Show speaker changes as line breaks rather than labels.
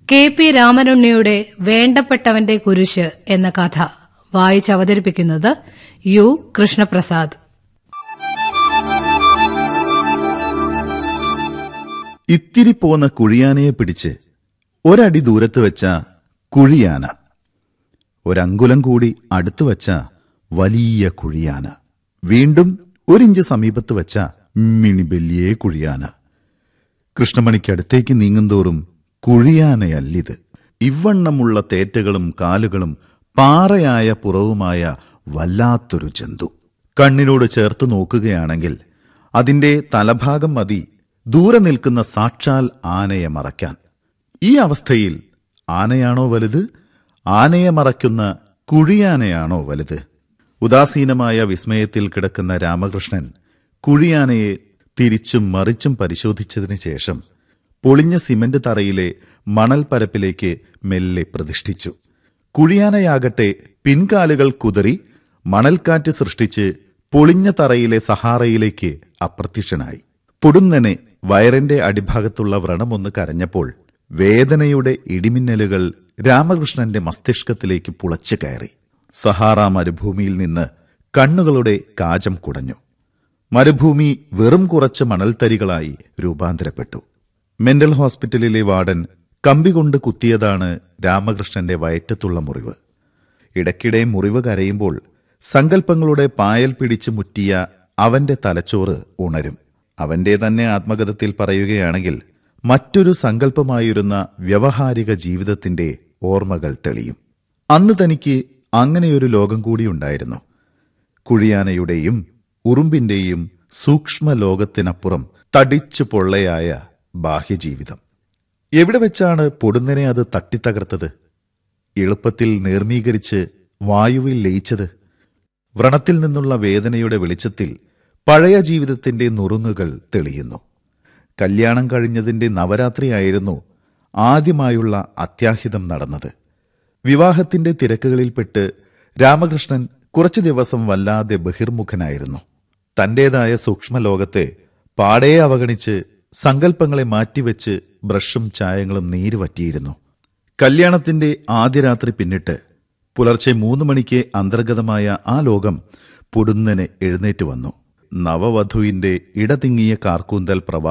K P രാമനുണ്ണിയുടെ വേണ്ടപ്പെട്ടവന്റെ കുരിശ് എന്ന കഥ വായിച്ചവതരിപ്പിക്കുന്നത് യു കൃഷ്ണപ്രസാദ്
ഇത്തിരി പോന്ന കുഴിയാനയെ പിടിച്ച് ഒരടി ദൂരത്ത് വെച്ച കുഴിയാന ഒരങ്കുലം കൂടി അടുത്ത് വച്ച വലിയ കുഴിയാന വീണ്ടും ഒരിഞ്ച് സമീപത്ത് വച്ച മിണിബല്യേ കുഴിയാന കൃഷ്ണമണിക്കടുത്തേക്ക് നീങ്ങുന്തോറും കുഴിയാനയല്ലിത് ഇവണ്ണമുള്ള തേറ്റകളും കാലുകളും പാറയായ പുറവുമായ വല്ലാത്തൊരു ജന്തു കണ്ണിനോട് ചേർത്ത് നോക്കുകയാണെങ്കിൽ അതിന്റെ തലഭാഗം മതി ദൂരെ നിൽക്കുന്ന സാക്ഷാൽ ആനയെ മറയ്ക്കാൻ ഈ അവസ്ഥയിൽ ആനയാണോ വലുത് ആനയെ മറയ്ക്കുന്ന കുഴിയാനയാണോ വലുത് ഉദാസീനമായ വിസ്മയത്തിൽ കിടക്കുന്ന രാമകൃഷ്ണൻ കുഴിയാനയെ തിരിച്ചും മറിച്ചും പരിശോധിച്ചതിന് ശേഷം പൊളിഞ്ഞ സിമന്റ് തറയിലെ മണൽ പരപ്പിലേക്ക് മെല്ലെ പ്രതിഷ്ഠിച്ചു കുഴിയാനയാകട്ടെ പിൻകാലുകൾ കുതറി മണൽക്കാറ്റ് സൃഷ്ടിച്ച് പൊളിഞ്ഞ തറയിലെ സഹാറയിലേക്ക് അപ്രത്യക്ഷനായി പൊടുന്നനെ വയറിന്റെ അടിഭാഗത്തുള്ള വ്രണമൊന്ന് കരഞ്ഞപ്പോൾ വേദനയുടെ ഇടിമിന്നലുകൾ രാമകൃഷ്ണന്റെ മസ്തിഷ്കത്തിലേക്ക് പുളച്ചു കയറി സഹാറ മരുഭൂമിയിൽ നിന്ന് കണ്ണുകളുടെ കാജം കുടഞ്ഞു മരുഭൂമി വെറും കുറച്ച് മണൽത്തരികളായി രൂപാന്തരപ്പെട്ടു മെന്റൽ ഹോസ്പിറ്റലിലെ വാർഡൻ കമ്പി കൊണ്ട് കുത്തിയതാണ് രാമകൃഷ്ണന്റെ വയറ്റത്തുള്ള മുറിവ് ഇടയ്ക്കിടെ മുറിവ് കരയുമ്പോൾ സങ്കല്പങ്ങളുടെ പായൽ പിടിച്ച് മുറ്റിയ അവന്റെ തലച്ചോറ് ഉണരും അവന്റെ തന്നെ ആത്മകഥത്തിൽ പറയുകയാണെങ്കിൽ മറ്റൊരു സങ്കല്പമായിരുന്ന വ്യവഹാരിക ജീവിതത്തിന്റെ ഓർമ്മകൾ തെളിയും അന്ന് തനിക്ക് അങ്ങനെയൊരു ലോകം കൂടിയുണ്ടായിരുന്നു കുഴിയാനയുടെയും ഉറുമ്പിന്റെയും സൂക്ഷ്മ ലോകത്തിനപ്പുറം തടിച്ചു പൊള്ളയായ ബാഹ്യജീവിതം എവിടെ വെച്ചാണ് പൊടുന്നനെ അത് തട്ടിത്തകർത്തത് എളുപ്പത്തിൽ നേർമീകരിച്ച് വായുവിൽ ലയിച്ചത് വ്രണത്തിൽ നിന്നുള്ള വേദനയുടെ വെളിച്ചത്തിൽ പഴയ ജീവിതത്തിന്റെ നുറുങ്ങുകൾ തെളിയുന്നു കല്യാണം കഴിഞ്ഞതിന്റെ നവരാത്രിയായിരുന്നു ആദ്യമായുള്ള അത്യാഹിതം നടന്നത് വിവാഹത്തിന്റെ തിരക്കുകളിൽപ്പെട്ട് രാമകൃഷ്ണൻ കുറച്ചു ദിവസം വല്ലാതെ ബഹിർമുഖനായിരുന്നു തന്റേതായ സൂക്ഷ്മലോകത്തെ പാടേ അവഗണിച്ച് സങ്കല്പങ്ങളെ മാറ്റിവെച്ച് ബ്രഷും ചായങ്ങളും നീരുവറ്റിയിരുന്നു കല്യാണത്തിന്റെ ആദ്യ രാത്രി പിന്നിട്ട് പുലർച്ചെ മൂന്ന് മണിക്ക് അന്തർഗതമായ ആ ലോകം പൊടുന്നനെ എഴുന്നേറ്റ് വന്നു നവവധുവിന്റെ ഇടതിങ്ങിയ കാർക്കൂന്തൽ പ്രവാ